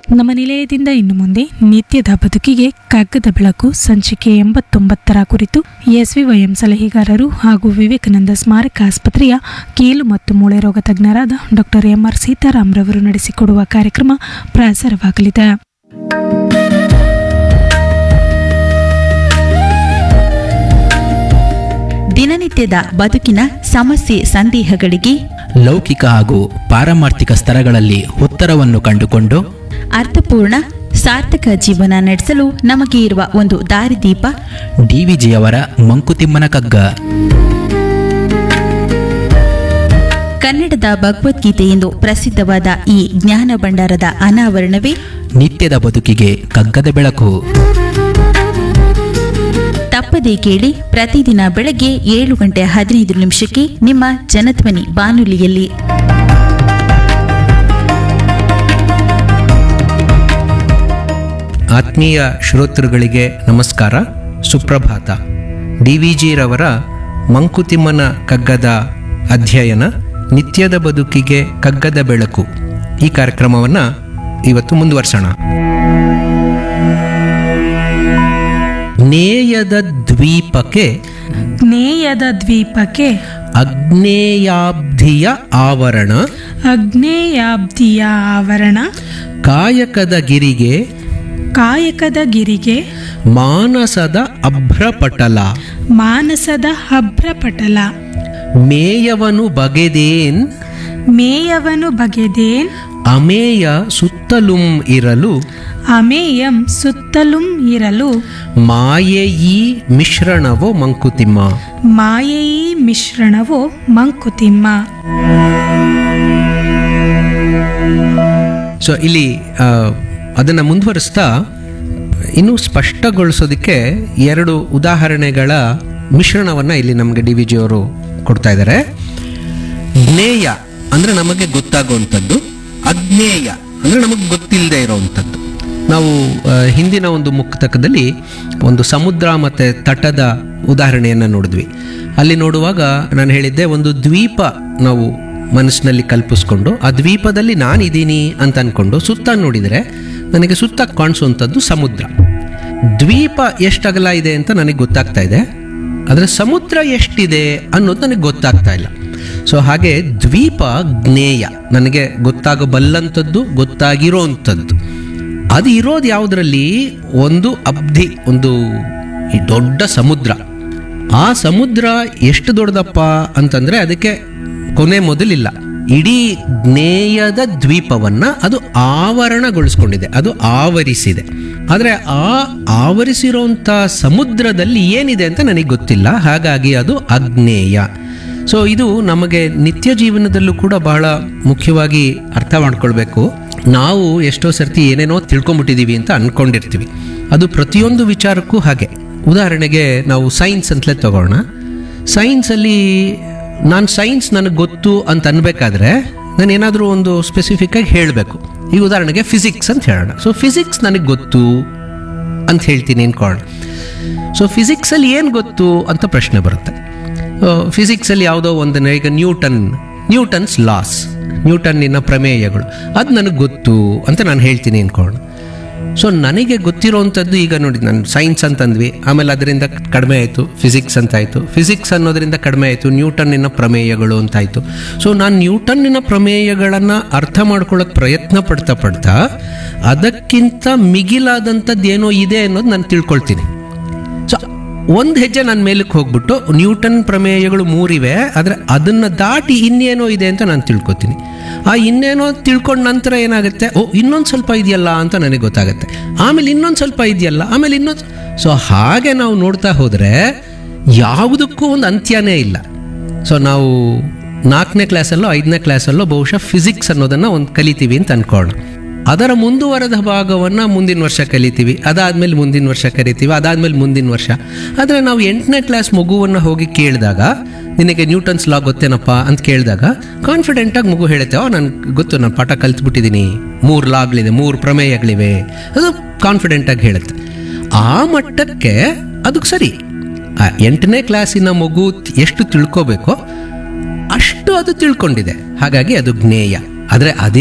ನಮ್ಮ ನಿಲಯದಿಂದ ಇನ್ನು ಮುಂದೆ ನಿತ್ಯದ ಬದುಕಿಗೆ ಕಗ್ಗದ ಬೆಳಕು ಸಂಚಿಕೆ ಎಂಬತ್ತೊಂಬತ್ತರ ಕುರಿತು ಎಸ್ವಿವೈಎಂ ಸಲಹೆಗಾರರು ಹಾಗೂ ವಿವೇಕಾನಂದ ಸ್ಮಾರಕ ಆಸ್ಪತ್ರೆಯ ಕೀಲು ಮತ್ತು ಮೂಳೆ ರೋಗ ತಜ್ಞರಾದ ಡಾಕ್ಟರ್ ಎಂಆರ್ ಸೀತಾರಾಮ್ರವರು ನಡೆಸಿಕೊಡುವ ಕಾರ್ಯಕ್ರಮ ಪ್ರಸಾರವಾಗಲಿದೆ ದಿನನಿತ್ಯದ ಬದುಕಿನ ಸಮಸ್ಯೆ ಸಂದೇಹಗಳಿಗೆ ಲೌಕಿಕ ಹಾಗೂ ಪಾರಮಾರ್ಥಿಕ ಸ್ತರಗಳಲ್ಲಿ ಉತ್ತರವನ್ನು ಕಂಡುಕೊಂಡು ಅರ್ಥಪೂರ್ಣ ಸಾರ್ಥಕ ಜೀವನ ನಡೆಸಲು ನಮಗೆ ಇರುವ ಒಂದು ದಾರಿದೀಪ ಡಿವಿಜಿಯವರ ಮಂಕುತಿಮ್ಮನ ಕಗ್ಗ ಕನ್ನಡದ ಭಗವದ್ಗೀತೆ ಎಂದು ಪ್ರಸಿದ್ಧವಾದ ಈ ಜ್ಞಾನ ಭಂಡಾರದ ಅನಾವರಣವೇ ನಿತ್ಯದ ಬದುಕಿಗೆ ಕಗ್ಗದ ಬೆಳಕು ತಪ್ಪದೇ ಕೇಳಿ ಪ್ರತಿದಿನ ಬೆಳಗ್ಗೆ ಏಳು ಗಂಟೆ ಹದಿನೈದು ನಿಮಿಷಕ್ಕೆ ನಿಮ್ಮ ಜನಧ್ವನಿ ಬಾನುಲಿಯಲ್ಲಿ ಆತ್ಮೀಯ ಶ್ರೋತೃಗಳಿಗೆ ನಮಸ್ಕಾರ ಸುಪ್ರಭಾತ ಡಿ ವಿ ಜಿರವರ ಮಂಕುತಿಮ್ಮನ ಕಗ್ಗದ ಅಧ್ಯಯನ ನಿತ್ಯದ ಬದುಕಿಗೆ ಕಗ್ಗದ ಬೆಳಕು ಈ ಕಾರ್ಯಕ್ರಮವನ್ನು ಇವತ್ತು ಮುಂದುವರ್ಸೋಣ ನೇಯದ ದ್ವೀಪಕ್ಕೆ ಜ್ಞೇಯದ ದ್ವೀಪಕ್ಕೆ ಅಗ್ನೇಯಾಬ್ಧಿಯ ಆವರಣ ಅಗ್ನೇಯಾಬ್ದಿಯ ಆವರಣ ಕಾಯಕದ ಗಿರಿಗೆ ಕಾಯಕದ ಗಿರಿಗೆ ಮಾನಸದ ಅಭ್ರಪಟಲ ಮಾನಸದ ಹಭ್ರಪಟಲ ಮೇಯವನು ಬಗೆದೇನ್ ಮೇಯವನು ಬಗೆದೇನ್ ಅಮೇಯ ಸುತ್ತಲುಂ ಇರಲು ಅಮೇಯಂ ಸುತ್ತಲುಂ ಇರಲು ಮಾಯೆಯೀ ಮಿಶ್ರಣವೋ ಮಂಕುತಿಮ್ಮ ಮಾಯೆಯೀ ಮಿಶ್ರಣವೋ ಮಂಕುತಿಮ್ಮ ಸೊ ಇಲ್ಲಿ ಆ, ಅದನ್ನ ಮುಂದುವರಿಸ್ತಾ ಇನ್ನೂ ಸ್ಪಷ್ಟಗೊಳಿಸೋದಕ್ಕೆ ಎರಡು ಉದಾಹರಣೆಗಳ ಮಿಶ್ರಣವನ್ನ ಇಲ್ಲಿ ನಮಗೆ ಡಿ ವಿ ಜಿ ಅವರು ಕೊಡ್ತಾ ಇದ್ದಾರೆ ಜ್ಞೇಯ ಅಂದ್ರೆ ನಮಗೆ ಗೊತ್ತಾಗುವಂಥದ್ದು ಅಜ್ಞೇಯ ಅಂದ್ರೆ ನಮಗೆ ಗೊತ್ತಿಲ್ಲದೆ ಇರೋವಂಥದ್ದು ನಾವು ಆ, ಹಿಂದಿನ ಒಂದು ಮುಕ್ತಕದಲ್ಲಿ ಒಂದು ಸಮುದ್ರ ಮತ್ತು ತಟದ ಉದಾಹರಣೆಯನ್ನು ನೋಡಿದ್ವಿ ಅಲ್ಲಿ ನೋಡುವಾಗ ನಾನು ಹೇಳಿದ್ದೆ ಒಂದು ದ್ವೀಪ ನಾವು ಮನಸ್ಸಿನಲ್ಲಿ ಕಲ್ಪಿಸ್ಕೊಂಡು ಆ ದ್ವೀಪದಲ್ಲಿ ನಾನಿದ್ದೀನಿ ಅಂತ ಅಂದ್ಕೊಂಡು ಸುತ್ತ ನೋಡಿದರೆ ನನಗೆ ಸುತ್ತ ಕಾಣಿಸುವಂಥದ್ದು ಸಮುದ್ರ ದ್ವೀಪ ಎಷ್ಟು ಅಗಲ ಇದೆ ಅಂತ ನನಗೆ ಗೊತ್ತಾಗ್ತಾ ಇದೆ ಆದರೆ ಸಮುದ್ರ ಎಷ್ಟಿದೆ ಅನ್ನೋದು ನನಗೆ ಗೊತ್ತಾಗ್ತಾ ಇಲ್ಲ ಸೊ ಹಾಗೆ ದ್ವೀಪ ಜ್ಞೇಯ ನನಗೆ ಗೊತ್ತಾಗಬಲ್ಲಂಥದ್ದು ಗೊತ್ತಾಗಿರೋವಂಥದ್ದು ಅದು ಇರೋದು ಯಾವುದರಲ್ಲಿ ಒಂದು ಅಬ್ಧಿ ಒಂದು ಈ ದೊಡ್ಡ ಸಮುದ್ರ ಆ ಸಮುದ್ರ ಎಷ್ಟು ದೊಡ್ಡದಪ್ಪ ಅಂತಂದ್ರೆ ಅದಕ್ಕೆ ಕೊನೆ ಮೊದಲಿಲ್ಲ ಇಡೀ ಜ್ಞೇಯದ ದ್ವೀಪವನ್ನ ಅದು ಆವರಣಗೊಳಿಸ್ಕೊಂಡಿದೆ ಅದು ಆವರಿಸಿದೆ ಆದರೆ ಆ ಆವರಿಸಿರುವಂಥ ಸಮುದ್ರದಲ್ಲಿ ಏನಿದೆ ಅಂತ ನನಗೆ ಗೊತ್ತಿಲ್ಲ ಹಾಗಾಗಿ ಅದು ಅಜ್ಞೇಯ ಸೊ ಇದು ನಮಗೆ ನಿತ್ಯ ಜೀವನದಲ್ಲೂ ಕೂಡ ಬಹಳ ಮುಖ್ಯವಾಗಿ ಅರ್ಥ ಮಾಡ್ಕೊಳ್ಬೇಕು ನಾವು ಎಷ್ಟೋ ಸರ್ತಿ ಏನೇನೋ ತಿಳ್ಕೊಂಬಿಟ್ಟಿದ್ದೀವಿ ಅಂತ ಅನ್ಕೊಂಡಿರ್ತೀವಿ ಅದು ಪ್ರತಿಯೊಂದು ವಿಚಾರಕ್ಕೂ ಹಾಗೆ ಉದಾಹರಣೆಗೆ ನಾವು ಸೈನ್ಸ್ ಅಂತಲೇ ತಗೋಣ ಸೈನ್ಸಲ್ಲಿ ನಾನು ಸೈನ್ಸ್ ನನಗೆ ಗೊತ್ತು ಅಂತ ಅನ್ಬೇಕಾದ್ರೆ ನಾನು ಏನಾದರೂ ಒಂದು ಸ್ಪೆಸಿಫಿಕ್ಕಾಗಿ ಹೇಳಬೇಕು ಈಗ ಉದಾಹರಣೆಗೆ ಫಿಸಿಕ್ಸ್ ಅಂತ ಹೇಳೋಣ ಸೊ ಫಿಸಿಕ್ಸ್ ನನಗೆ ಗೊತ್ತು ಅಂತ ಹೇಳ್ತೀನಿ ಅನ್ಕೊಳ್ಳೋಣ ಸೊ ಫಿಸಿಕ್ಸಲ್ಲಿ ಏನು ಗೊತ್ತು ಅಂತ ಪ್ರಶ್ನೆ ಬರುತ್ತೆ ಫಿಸಿಕ್ಸಲ್ಲಿ ಯಾವುದೋ ಒಂದನ್ನ ಈಗ ನ್ಯೂಟನ್ ನ್ಯೂಟನ್ಸ್ ಲಾಸ್ ನ್ಯೂಟನ್ನಿನ ಪ್ರಮೇಯಗಳು ಅದು ನನಗೆ ಗೊತ್ತು ಅಂತ ನಾನು ಹೇಳ್ತೀನಿ ಅನ್ಕೊಳ್ಳೋಣ ಸೊ ನನಗೆ ಗೊತ್ತಿರೋವಂಥದ್ದು ಈಗ ನೋಡಿ ನಾನು ಸೈನ್ಸ್ ಅಂತಂದ್ವಿ ಆಮೇಲೆ ಅದರಿಂದ ಕಡಿಮೆ ಆಯಿತು ಫಿಸಿಕ್ಸ್ ಅಂತ ಆಯಿತು ಫಿಸಿಕ್ಸ್ ಅನ್ನೋದರಿಂದ ಕಡಿಮೆ ಆಯಿತು ನ್ಯೂಟನ್ನಿನ ಪ್ರಮೇಯಗಳು ಅಂತಾಯಿತು ಸೊ ನಾನು ನ್ಯೂಟನ್ನಿನ ಪ್ರಮೇಯಗಳನ್ನು ಅರ್ಥ ಮಾಡ್ಕೊಳ್ಳೋಕೆ ಪ್ರಯತ್ನ ಪಡ್ತಾ ಪಡ್ತಾ ಅದಕ್ಕಿಂತ ಮಿಗಿಲಾದಂಥದ್ದು ಏನೋ ಇದೆ ಅನ್ನೋದು ನಾನು ತಿಳ್ಕೊಳ್ತೀನಿ ಸೊ ಒಂದು ಹೆಜ್ಜೆ ನಾನು ಮೇಲಕ್ಕೆ ಹೋಗ್ಬಿಟ್ಟು ನ್ಯೂಟನ್ ಪ್ರಮೇಯಗಳು ಮೂರಿವೆ ಆದರೆ ಅದನ್ನು ದಾಟಿ ಇನ್ನೇನೋ ಇದೆ ಅಂತ ನಾನು ತಿಳ್ಕೊತೀನಿ ಆ ಇನ್ನೇನೋ ತಿಳ್ಕೊಂಡ ನಂತರ ಏನಾಗುತ್ತೆ ಓ ಇನ್ನೊಂದು ಸ್ವಲ್ಪ ಇದೆಯಲ್ಲ ಅಂತ ನನಗೆ ಗೊತ್ತಾಗುತ್ತೆ ಆಮೇಲೆ ಇನ್ನೊಂದು ಸ್ವಲ್ಪ ಇದೆಯಲ್ಲ ಆಮೇಲೆ ಇನ್ನೊಂದು ಸೊ ಹಾಗೆ ನಾವು ನೋಡ್ತಾ ಹೋದರೆ ಯಾವುದಕ್ಕೂ ಒಂದು ಅಂತ್ಯನೇ ಇಲ್ಲ ಸೊ ನಾವು ನಾಲ್ಕನೇ ಕ್ಲಾಸಲ್ಲೋ ಐದನೇ ಕ್ಲಾಸಲ್ಲೋ ಬಹುಶಃ ಫಿಸಿಕ್ಸ್ ಅನ್ನೋದನ್ನು ಒಂದು ಕಲಿತೀವಿ ಅಂತ ಅನ್ಕೊಳ್ಳೋಣ ಅದರ ಮುಂದುವರೆದ ಭಾಗವನ್ನು ಮುಂದಿನ ವರ್ಷ ಕಲಿತೀವಿ ಅದಾದಮೇಲೆ ಮುಂದಿನ ವರ್ಷ ಕಲಿತೀವಿ ಅದಾದಮೇಲೆ ಮುಂದಿನ ವರ್ಷ ಆದರೆ ನಾವು ಎಂಟನೇ ಕ್ಲಾಸ್ ಮಗುವನ್ನು ಹೋಗಿ ಕೇಳಿದಾಗ ನಿನಗೆ ನ್ಯೂಟನ್ಸ್ ಲಾ ಗೊತ್ತೇನಪ್ಪ ಅಂತ ಕೇಳಿದಾಗ ಕಾನ್ಫಿಡೆಂಟಾಗಿ ಮಗು ಹೇಳುತ್ತೆ ಓ ನನಗೆ ಗೊತ್ತು ನಾನು ಪಾಠ ಕಲ್ತ್ಬಿಟ್ಟಿದ್ದೀನಿ ಮೂರು ಲಾಗಳಿದೆ ಮೂರು ಪ್ರಮೇಯಗಳಿವೆ ಅದು ಕಾನ್ಫಿಡೆಂಟಾಗಿ ಹೇಳುತ್ತೆ ಆ ಮಟ್ಟಕ್ಕೆ ಅದಕ್ಕೆ ಸರಿ ಆ ಎಂಟನೇ ಕ್ಲಾಸಿನ ಮಗು ಎಷ್ಟು ತಿಳ್ಕೋಬೇಕೋ ಅಷ್ಟು ಅದು ತಿಳ್ಕೊಂಡಿದೆ ಹಾಗಾಗಿ ಅದು ಜ್ಞೇಯ ಆದರೆ ಅದೇ